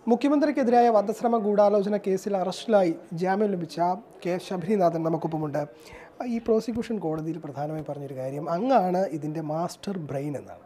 മുഖ്യമന്ത്രിക്കെതിരായ വധശ്രമ ഗൂഢാലോചന കേസിൽ അറസ്റ്റിലായി ജാമ്യം ലഭിച്ച കെ ശബരിനാഥൻ നമുക്കൊപ്പമുണ്ട് ഈ പ്രോസിക്യൂഷൻ കോടതിയിൽ പ്രധാനമായി പറഞ്ഞൊരു കാര്യം അങ്ങാണ് ഇതിൻ്റെ മാസ്റ്റർ ബ്രെയിൻ എന്നാണ്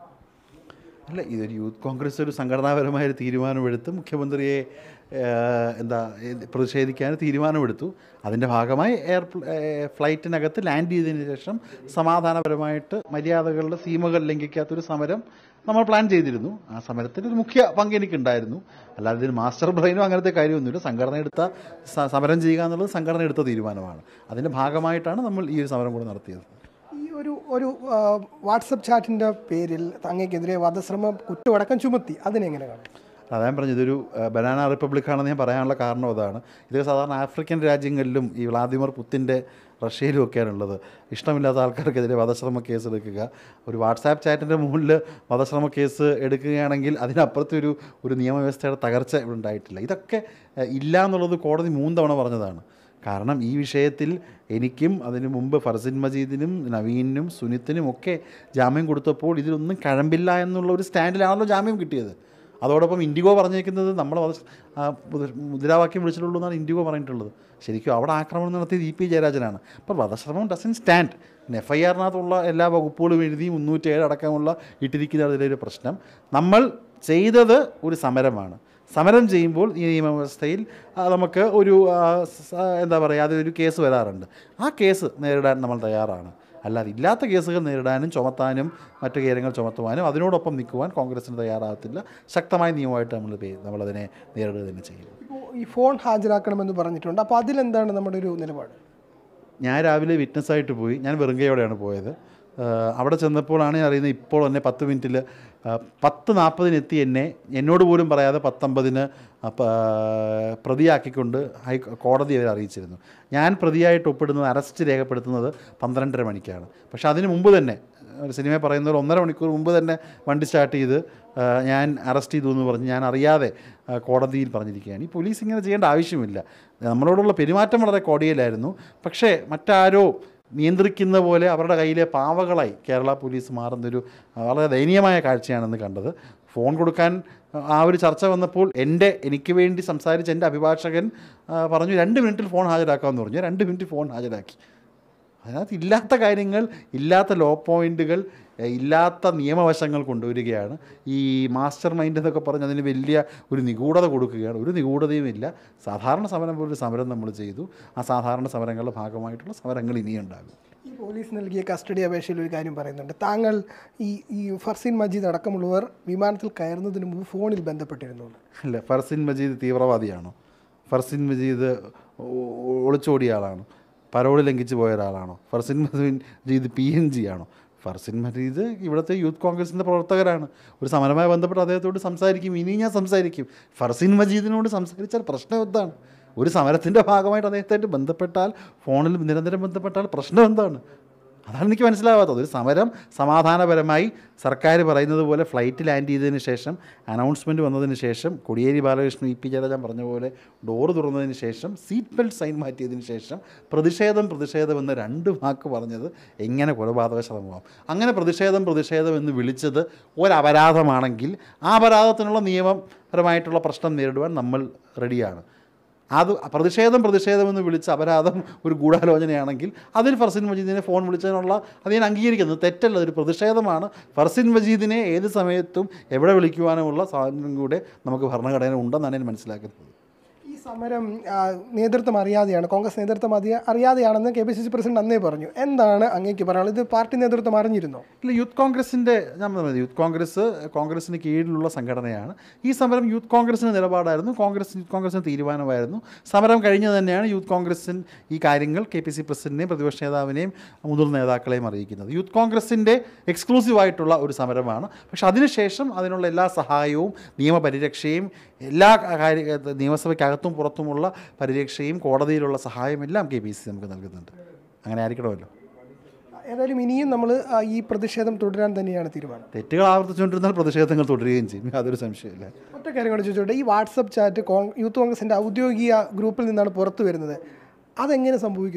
അല്ല ഇതൊരു യൂത്ത് കോൺഗ്രസ് ഒരു സംഘടനാപരമായ ഒരു തീരുമാനമെടുത്ത് മുഖ്യമന്ത്രിയെ ഏഹ്, എന്താ ഏത് പ്രതിഷേധിക്കാൻ തീരുമാനമെടുത്തു അതിൻ്റെ ഭാഗമായി എയർ ഏഹ്, ഫ്ലൈറ്റിനകത്ത് ലാൻഡ് ചെയ്തതിന് ശേഷം സമാധാനപരമായിട്ട് മര്യാദകളുടെ സീമകൾ ലംഘിക്കാത്തൊരു സമരം നമ്മൾ പ്ലാൻ ചെയ്തിരുന്നു ആ സമരത്തിൽ ഒരു മുഖ്യ പങ്ക് എനിക്കുണ്ടായിരുന്നു അല്ലാതെ ഇതിന് മാസ്റ്റർ ബ്രെയിനോ അങ്ങനത്തെ കാര്യമൊന്നുമില്ല സംഘടന എടുത്ത സ- സമരം ചെയ്യുക എന്നുള്ളത് സംഘടന എടുത്ത തീരുമാനമാണ് അതിൻ്റെ ഭാഗമായിട്ടാണ് നമ്മൾ ഈ ഒരു സമരം കൂടെ നടത്തിയത് ഈ ഒരു ഒരു ആ, വാട്സപ്പ് ചാറ്റിൻ്റെ പേരിൽ അങ്ങേക്കെതിരെ വധശ്രമം കുറ്റമടക്കം ചുമത്തി അതിനെങ്ങനെ കാണും അതാ ഞാൻ പറഞ്ഞു ഇതൊരു ഏഹ്, ബനാന റിപ്പബ്ലിക് ആണെന്ന് ഞാൻ പറയാനുള്ള കാരണം അതാണ് ഇത് സാധാരണ ആഫ്രിക്കൻ രാജ്യങ്ങളിലും ഈ വ്ളാദിമിർ പുത്തിൻ്റെ റഷ്യയിലും ഒക്കെയാണുള്ളത് ഇഷ്ടമില്ലാത്ത ആൾക്കാർക്കെതിരെ വധശ്രമ കേസ് എടുക്കുക ഒരു വാട്സാപ്പ് ചാറ്റിൻ്റെ മുകളിൽ വധശ്രമ കേസ് എടുക്കുകയാണെങ്കിൽ അതിനപ്പുറത്തെ ഒരു ഒരു നിയമവ്യവസ്ഥയുടെ തകർച്ച ഇവിടെ ഉണ്ടായിട്ടില്ല ഇതൊക്കെ ഏഹ്, ഇല്ല എന്നുള്ളത് കോടതി മൂന്ന് തവണ പറഞ്ഞതാണ് കാരണം ഈ വിഷയത്തിൽ എനിക്കും അതിനു മുമ്പ് ഫർസിൻ മജീദിനും നവീനും സുനിത്തിനും ഒക്കെ ജാമ്യം കൊടുത്തപ്പോൾ ഇതിലൊന്നും കഴമ്പില്ല എന്നുള്ള ഒരു സ്റ്റാൻഡിലാണല്ലോ ജാമ്യം കിട്ടിയത് അതോടൊപ്പം ഇൻഡിഗോ പറഞ്ഞേക്കുന്നത് നമ്മൾ അത് ആ മുദ്ര- മുദ്രാവാക്യം വിളിച്ചിട്ടുള്ളൂ എന്നാണ് ഇൻഡിഗോ പറഞ്ഞിട്ടുള്ളത് ശരിക്കും അവിടെ ആക്രമണം നടത്തിയത് ഇ പി ജയരാജനാണ് അപ്പോൾ വധശ്രമം ഡസൻ സ്റ്റാൻഡ് പിന്നെ എഫ് ഐ ആറിനകത്തുള്ള എല്ലാ വകുപ്പുകളും എഴുതി മുന്നൂറ്റേഴ് അടക്കമുള്ള ഇട്ടിരിക്കുന്ന അതിലൊരു പ്രശ്നം നമ്മൾ ചെയ്തത് ഒരു സമരമാണ് സമരം ചെയ്യുമ്പോൾ ഈ നിയമവ്യവസ്ഥയിൽ ആ, നമുക്ക് ഒരു ആ, സ- എന്താ പറയുക അതൊരു കേസ് വരാറുണ്ട് ആ കേസ് നേരിടാൻ നമ്മൾ തയ്യാറാണ് അല്ലാതെ ഇല്ലാത്ത കേസുകൾ നേരിടാനും ചുമത്താനും മറ്റു കാര്യങ്ങൾ ചുമത്തുവാനും അതിനോടൊപ്പം നിൽക്കുവാൻ കോൺഗ്രസിന് തയ്യാറാകത്തില്ല ശക്തമായ നിയമമായിട്ട് നമ്മൾ പേ- നമ്മളതിനെ നേരിടുക തന്നെ ചെയ്യും ഇപ്പോൾ ഈ ഫോൺ ഹാജരാക്കണമെന്ന് പറഞ്ഞിട്ടുണ്ട് അപ്പോൾ അതിലെന്താണ് നമ്മുടെ ഒരു നിലപാട് ഞാൻ രാവിലെ വിറ്റ്നസ്സായിട്ട് പോയി ഞാൻ വെറുങ്കയോടെയാണ് പോയത് ആഹ് അവിടെ ചെന്നപ്പോഴാണ് ഞാൻ അറിയുന്നത് ഇപ്പോൾ തന്നെ പത്ത് മിനിറ്റിൽ പത്ത് നാൽപ്പതിന് എത്തി എന്നെ എന്നോട് പോലും പറയാതെ പത്തൊമ്പതിന് അപ്പ- പ്രതിയാക്കിക്കൊണ്ട് ഹൈ കോടതി അവരെ അറിയിച്ചിരുന്നു ഞാൻ പ്രതിയായിട്ട് ഒപ്പിടുന്നത് അറസ്റ്റ് രേഖപ്പെടുത്തുന്നത് പന്ത്രണ്ടര മണിക്കാണ് പക്ഷേ അതിന് മുമ്പ് തന്നെ ഒരു സിനിമ പറയുന്ന ഒരു ഒന്നര മണിക്കൂർ മുമ്പ് തന്നെ വണ്ടി സ്റ്റാർട്ട് ചെയ്ത് ആ, ഞാൻ അറസ്റ്റ് ചെയ്തു എന്ന് പറഞ്ഞ് ഞാൻ അറിയാതെ ആ, കോടതിയിൽ പറഞ്ഞിരിക്കുകയാണ് ഈ പോലീസ് ഇങ്ങനെ ചെയ്യേണ്ട ആവശ്യമില്ല നമ്മളോടുള്ള പെരുമാറ്റം വളരെ കോടിയലായിരുന്നു പക്ഷേ മറ്റാരോ നിയന്ത്രിക്കുന്ന പോലെ അവരുടെ കയ്യിലെ പാവകളായി കേരള പോലീസ് മാറുന്നൊരു ആ, വളരെ ദയനീയമായ കാഴ്ചയാണെന്ന് കണ്ടത് ഫോൺ കൊടുക്കാൻ ആ ഒരു ചർച്ച വന്നപ്പോൾ എൻ്റെ എനിക്ക് വേണ്ടി സംസാരിച്ച എൻ്റെ അഭിഭാഷകൻ ആ, പറഞ്ഞു രണ്ട് മിനിറ്റിൽ ഫോൺ ഹാജരാക്കാമെന്ന് പറഞ്ഞു രണ്ട് മിനിറ്റ് ഫോൺ ഹാജരാക്കി അതിനകത്ത് ഇല്ലാത്ത കാര്യങ്ങൾ ഇല്ലാത്ത ലോ പോയിന്റുകൾ എഹ്, ഇല്ലാത്ത നിയമവശങ്ങൾ കൊണ്ടുവരികയാണ് ഈ മാസ്റ്റർ മൈൻഡ് എന്നൊക്കെ പറഞ്ഞ് അതിന് വലിയ ഒരു നിഗൂഢത കൊടുക്കുകയാണ് ഒരു നിഗൂഢതയും ഇല്ല സാധാരണ സമരം പോലൊരു സമരം നമ്മൾ ചെയ്തു ആ സാധാരണ സമരങ്ങളുടെ ഭാഗമായിട്ടുള്ള സമരങ്ങൾ ഇനിയും ഉണ്ടാകും ഈ പോലീസ് നൽകിയ കസ്റ്റഡി അപേക്ഷയിൽ ഒരു കാര്യം പറയുന്നുണ്ട് താങ്കൾ ഈ ഈ ഫർസീൻ മജീദ് അടക്കമുള്ളവർ വിമാനത്തിൽ കയറുന്നതിന് മുമ്പ് ഫോണിൽ ബന്ധപ്പെട്ടിരുന്നു അല്ല ഫർസിൻ മജീദ് തീവ്രവാദിയാണോ ഫർസിൻ മജീദ് ഒ- ഒ- ഒളിച്ചോടിയ ആളാണോ പരോള് ലംഘിച്ച് പോയ ഒരാളാണോ Farzin Majeed P N G ആണോ ഫർസിൻ മജീദ് ഇവിടുത്തെ യൂത്ത് കോൺഗ്രസിൻ്റെ പ്രവർത്തകരാണ് ഒരു സമരവുമായി ബന്ധപ്പെട്ട് അദ്ദേഹത്തോട് സംസാരിക്കും ഇനി ഞാൻ സംസാരിക്കും ഫർസിൻ മജീദിനോട് സംസാരിച്ചാൽ പ്രശ്നം എന്താണ് ഒരു സമരത്തിൻ്റെ ഭാഗമായിട്ട് അദ്ദേഹത്തായിട്ട് ബന്ധപ്പെട്ടാൽ ഫോണിൽ നിരന്തരം ബന്ധപ്പെട്ടാൽ പ്രശ്നം എന്താണ് അതാണ് എനിക്ക് മനസ്സിലാവാത്തത് ഒരു സമരം സമാധാനപരമായി സർക്കാർ പറയുന്നത് പോലെ ഫ്ലൈറ്റ് ലാൻഡ് ചെയ്തതിന് ശേഷം അനൗൺസ്മെൻറ്റ് വന്നതിന് ശേഷം കോടിയേരി ബാലകൃഷ്ണൻ ഇ പി ജയരാജൻ പറഞ്ഞ പോലെ ഡോറ് തുറന്നതിന് ശേഷം സീറ്റ് ബെൽറ്റ് സൈൻ മാറ്റിയതിന് ശേഷം പ്രതിഷേധം പ്രതിഷേധം എന്ന രണ്ട് വാക്ക് പറഞ്ഞത് എങ്ങനെ കൊലപാതക ശ്രമമാകും അങ്ങനെ പ്രതിഷേധം പ്രതിഷേധം എന്ന് വിളിച്ചത് ഒരപരാധമാണെങ്കിൽ ആ അപരാധത്തിനുള്ള നിയമപരമായിട്ടുള്ള പ്രശ്നം നേരിടുവാൻ നമ്മൾ റെഡിയാണ് അത് പ്രതിഷേധം പ്രതിഷേധമെന്ന് വിളിച്ച അപരാധം ഒരു ഗൂഢാലോചനയാണെങ്കിൽ അതിൽ ഫർസിൻ മജീദിനെ ഫോൺ വിളിച്ചതിനുള്ള അത് ഞാൻ അംഗീകരിക്കുന്നത് തെറ്റല്ല അതൊരു പ്രതിഷേധമാണ് ഫർസിൻ മജീദിനെ ഏത് സമയത്തും എവിടെ വിളിക്കുവാനുമുള്ള സ്വാതന്ത്ര്യം കൂടെ നമുക്ക് ഭരണഘടന ഉണ്ടെന്നാണ് ഞാൻ മനസ്സിലാക്കുന്നത് ഈ സമരം ആ, നേതൃത്വം അറിയാതെയാണ് കോൺഗ്രസ് നേതൃത്വം അറിയാ അറിയാതെയാണെന്ന് K P C C president അന്നേ പറഞ്ഞു എന്താണ് അങ്ങേക്ക് പറയാനുള്ളത് ഇത് പാർട്ടി നേതൃത്വം അറിഞ്ഞിരുന്നോ ഇല്ല യൂത്ത് കോൺഗ്രസിൻ്റെ ഞാൻ പറഞ്ഞത് യൂത്ത് കോൺഗ്രസ് കോൺഗ്രസിന് കീഴിലുള്ള സംഘടനയാണ് ഈ സമരം യൂത്ത് കോൺഗ്രസിന് നിലപാടായിരുന്നു കോൺഗ്രസ് യൂത്ത് കോൺഗ്രസിന് തീരുമാനമായിരുന്നു സമരം കഴിഞ്ഞ് തന്നെയാണ് യൂത്ത് കോൺഗ്രസിൻ ഈ കാര്യങ്ങൾ കെ പി സി പ്രസിഡന്റിനെയും പ്രതിപക്ഷ നേതാവിനെയും മുതിർന്ന നേതാക്കളെയും അറിയിക്കുന്നത് യൂത്ത് കോൺഗ്രസിൻ്റെ എക്സ്ക്ലൂസീവായിട്ടുള്ള ഒരു സമരമാണ് പക്ഷെ അതിനുശേഷം അതിനുള്ള എല്ലാ സഹായവും നിയമപരിരക്ഷയും എല്ലാ കാര്യ നിയമസഭയ്ക്കകത്തും പുറത്തുമുള്ള പരിരക്ഷയും കോടതിയിലുള്ള സഹായം എല്ലാം കെ പി സി നമുക്ക് നൽകുന്നുണ്ട് അങ്ങനെ ആയിരിക്കണമല്ലോ ഏതായാലും ഇനിയും നമ്മൾ ഈ പ്രതിഷേധം തുടരാൻ തന്നെയാണ് തീരുമാനം തെറ്റുകൾ ആവർത്തിച്ചുകൊണ്ടിരുന്നാൽ പ്രതിഷേധങ്ങൾ തുടരുകയും ചെയ്യും യാതൊരു സംശയമില്ല ഒറ്റ കാര്യം കൂടെ ചോദിച്ചോട്ടെ ഈ വാട്സപ്പ് ചാറ്റ് കോൺ യൂത്ത് കോൺഗ്രസിൻ്റെ ഔദ്യോഗിക ഗ്രൂപ്പിൽ നിന്നാണ് പുറത്തു വരുന്നത് അതെങ്ങനെ സംഭവിക്കുന്നു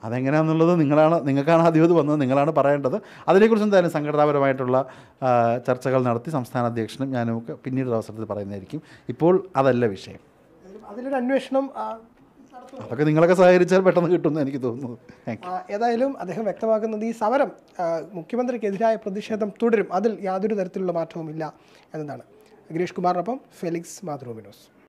അതെങ്ങനെയാണെന്നുള്ളത് നിങ്ങളാണ് നിങ്ങൾക്കാണ് ആദ്യം ഇത് വന്നത് നിങ്ങളാണ് പറയേണ്ടത് അതിനെക്കുറിച്ച് എന്തായാലും സംഘടനാപരമായിട്ടുള്ള ആ, ചർച്ചകൾ നടത്തി സംസ്ഥാന അധ്യക്ഷനും ഞാനും ഒക്കെ പിന്നീട് ഒരു അവസരത്തിൽ പറയുന്നതായിരിക്കും ഇപ്പോൾ അതല്ല വിഷയം അതിലൊരു അന്വേഷണം ആ, നടത്തും. അതൊക്കെ നിങ്ങളൊക്കെ സഹകരിച്ചാൽ പെട്ടെന്ന് കിട്ടുമെന്ന് എനിക്ക് തോന്നുന്നു താങ്ക് ആ, ഏതായാലും അദ്ദേഹം വ്യക്തമാക്കുന്നത് ഈ സമരം ആ, മുഖ്യമന്ത്രിക്കെതിരായ പ്രതിഷേധം തുടരും അതിൽ യാതൊരു തരത്തിലുള്ള മാറ്റവുമില്ല എന്നതാണ് ഗിരീഷ് കുമാറിനൊപ്പം ഫെലിക്സ് മാതൃഭൂമിനോസ്